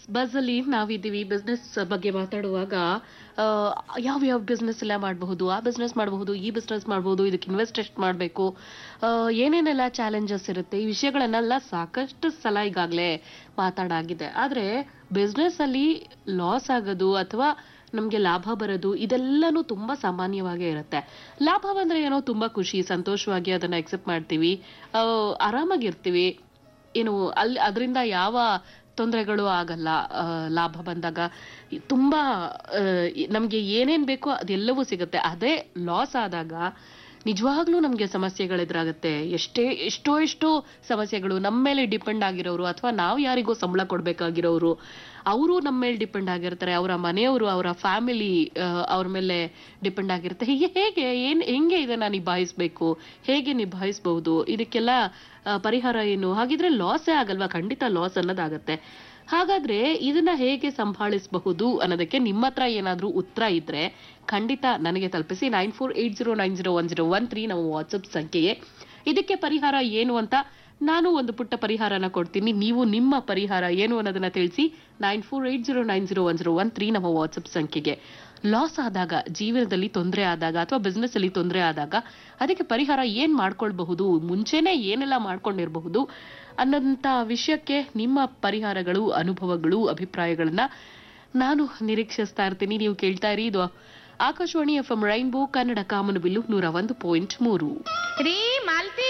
bus ಅಲ್ಲಿ ನಾವಿದ್ದೀವಿ business ಬಗ್ಗೆ ಮಾತಾಡುವಾಗ ಆ, ಯಾವ ಯಾವ ಬಿಸ್ನೆಸ್ ಎಲ್ಲ ಮಾಡಬಹುದು ಆ ಬಿಸ್ನೆಸ್ ಮಾಡಬಹುದು ಈ ಬಿಸ್ನೆಸ್ ಮಾಡಬಹುದು ಇದಕ್ಕೆ ಇನ್ವೆಸ್ಟ್ ಎಷ್ಟು ಮಾಡಬೇಕು ಏನೇನೆಲ್ಲ ಚಾಲೆಂಜಸ್ ಇರುತ್ತೆ ಈ ವಿಷಯಗಳನ್ನೆಲ್ಲ ಸಾಕಷ್ಟು ಸಲ ಈಗಾಗಲೇ ಮಾತಾಡಾಗಿದೆ ಆದ್ರೆ ಬಿಸ್ನೆಸ್ ಅಲ್ಲಿ ಲಾಸ್ ಆಗೋದು ಅಥವಾ ನಮ್ಗೆ ಲಾಭ ಬರೋದು ಇದೆಲ್ಲನೂ ತುಂಬಾ ಸಾಮಾನ್ಯವಾಗೇ ಇರುತ್ತೆ ಲಾಭ ಬಂದ್ರೆ ಏನೋ ತುಂಬಾ ಖುಷಿ ಸಂತೋಷವಾಗಿ ಅದನ್ನ ಅಕ್ಸೆಪ್ಟ್ ಮಾಡ್ತೀವಿ ಆ, ಆರಾಮಾಗಿರ್ತೀವಿ ಏನು ಅಲ್ಲಿ ಅದರಿಂದ ಯಾವ ತೊಂದರೆಗಳು ಆಗಲ್ಲ ಆ, ಲಾಭ ಬಂದಾಗ ಈ ತುಂಬಾ ಆ, ಈ- ನಮ್ಗೆ ಏನೇನ್ ಬೇಕೋ ಅದೆಲ್ಲವೂ ಸಿಗುತ್ತೆ ಅದೇ ಲಾಸ್ ಆದಾಗ ನಿಜವಾಗ್ಲೂ ನಮ್ಗೆ ಸಮಸ್ಯೆಗಳು ಎದುರಾಗುತ್ತೆ ಎಷ್ಟೇ ಎಷ್ಟೋ ಎಷ್ಟೋ ಸಮಸ್ಯೆಗಳು ನಮ್ಮ ಮೇಲೆ ಡಿಪೆಂಡ್ ಆಗಿರೋರು ಅಥವಾ ನಾವು ಯಾರಿಗೋ ಸಂಬಳ ಕೊಡ್ಬೇಕಾಗಿರೋರು ಅವರು ನಮ್ಮ ಮೇಲೆ ಡಿಪೆಂಡ್ ಆಗಿರ್ತಾರೆ ಅವರ ಮನೆಯವರು ಅವರ ಫ್ಯಾಮಿಲಿ ಅವ್ರ ಮೇಲೆ ಡಿಪೆಂಡ್ ಆಗಿರುತ್ತೆ ಹೀಗೆ ಹೇಗೆ ಏನ್ ಹೆಂಗೆ ಇದನ್ನ ನಿಭಾಯಿಸ್ಬೇಕು ಹೇಗೆ ನಿಭಾಯಿಸಬಹುದು ಇದಕ್ಕೆಲ್ಲ ಆ, ಪರಿಹಾರ ಏನು ಹಾಗಿದ್ರೆ ಲಾಸೇ ಆಗಲ್ವಾ ಖಂಡಿತ ಲಾಸ್ ಅನ್ನೋದಾಗತ್ತೆ ಹಾಗಾದ್ರೆ ಇದನ್ನ ಹೇಗೆ ಸಂಭಾಳಿಸಬಹುದು ಅನ್ನೋದಕ್ಕೆ ನಿಮ್ಮ ಹತ್ರ ಏನಾದ್ರೂ ಉತ್ತರ ಇದ್ರೆ ಖಂಡಿತ ನನಗೆ ತಲುಪಿಸಿ nine four eight zero nine zero one zero one three ನಮ್ಮ ವಾಟ್ಸಪ್ ಸಂಖ್ಯೆಯೇ ಇದಕ್ಕೆ ಪರಿಹಾರ ಏನು ಅಂತ ನಾನು ಒಂದು ಪುಟ್ಟ ಪರಿಹಾರನ ಕೊಡ್ತೀನಿ ನೀವು ನಿಮ್ಮ ಪರಿಹಾರ ಏನು ಅನ್ನೋದನ್ನ ತಿಳಿಸಿ nine four eight zero nine zero one zero one three ನಮ್ಮ ವಾಟ್ಸಪ್ ಸಂಖ್ಯೆಗೆ ಲಾಸ್ ಆದಾಗ ಜೀವನದಲ್ಲಿ ತೊಂದರೆ ಆದಾಗ ಅಥವಾ ಬಿಸ್ನೆಸ್ ಅಲ್ಲಿ ತೊಂದರೆ ಆದಾಗ ಅದಕ್ಕೆ ಪರಿಹಾರ ಏನ್ ಮಾಡ್ಕೊಳ್ಬಹುದು ಮುಂಚೆನೆ ಏನೆಲ್ಲ ಮಾಡ್ಕೊಂಡಿರಬಹುದು ಅನ್ನೋಂಥ ವಿಷಯಕ್ಕೆ ನಿಮ್ಮ ಪರಿಹಾರಗಳು ಅನುಭವಗಳು ಅಭಿಪ್ರಾಯಗಳನ್ನ ನಾನು ನಿರೀಕ್ಷಿಸ್ತಾ ಇರ್ತೀನಿ ನೀವು ಕೇಳ್ತಾ ಇರಿ ಇದು Akashvani F M rainbow Kannada ಕಾಮನಬಿಲ್ಲು ನೂರ ಒಂದು ಪಾಯಿಂಟ್ ಮೂರು ರೀ ಮಾಲ್ತಿ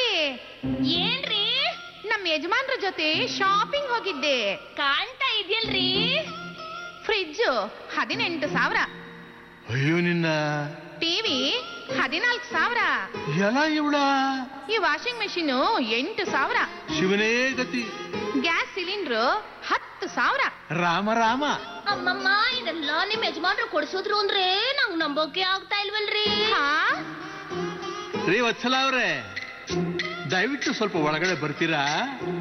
ಏನ್ರಿ ನಮ್ಮ ಯಜಮಾನ್ರ ಜೊತೆ ಶಾಪಿಂಗ್ ಹೋಗಿದ್ದೆ ಕಾಣ್ತಾ ಇದೆಯಲ್ರಿ ಫ್ರಿಡ್ಜ್ ಹದಿನೆಂಟು ಸಾವಿರ ಅಯ್ಯೋ ನಿನ್ನ ಟಿವಿ ಹದಿನಾಲ್ಕು ಸಾವಿರ ಎಲ್ಲ ಇವಳ ಈ ವಾಷಿಂಗ್ ಮೆಷಿನ್ ಎಂಟು ಸಾವಿರ ಶಿವನೇ ಗತಿ ಗ್ಯಾಸ್ ಸಿಲಿಂಡ್ರು ಹತ್ತು ಸಾವಿರ ರಾಮ ರಾಮ ಅಮ್ಮಮ್ಮ ಇದೆಲ್ಲ ನಿಮ್ ಯಜಮಾನ್ರು ಕೊಡ್ಸಿದ್ರು ಅಂದ್ರೆ ನಂಗ್ ನಂಬೋಕೆ ಆಗ್ತಾ ಇಲ್ವಲ್ರಿ ಹಾ ರೀ ವತ್ಸಲ ಅವ್ರೆ ದಯವಿಟ್ಟು ಸ್ವಲ್ಪ ಒಳಗಡೆ ಬರ್ತೀರಾ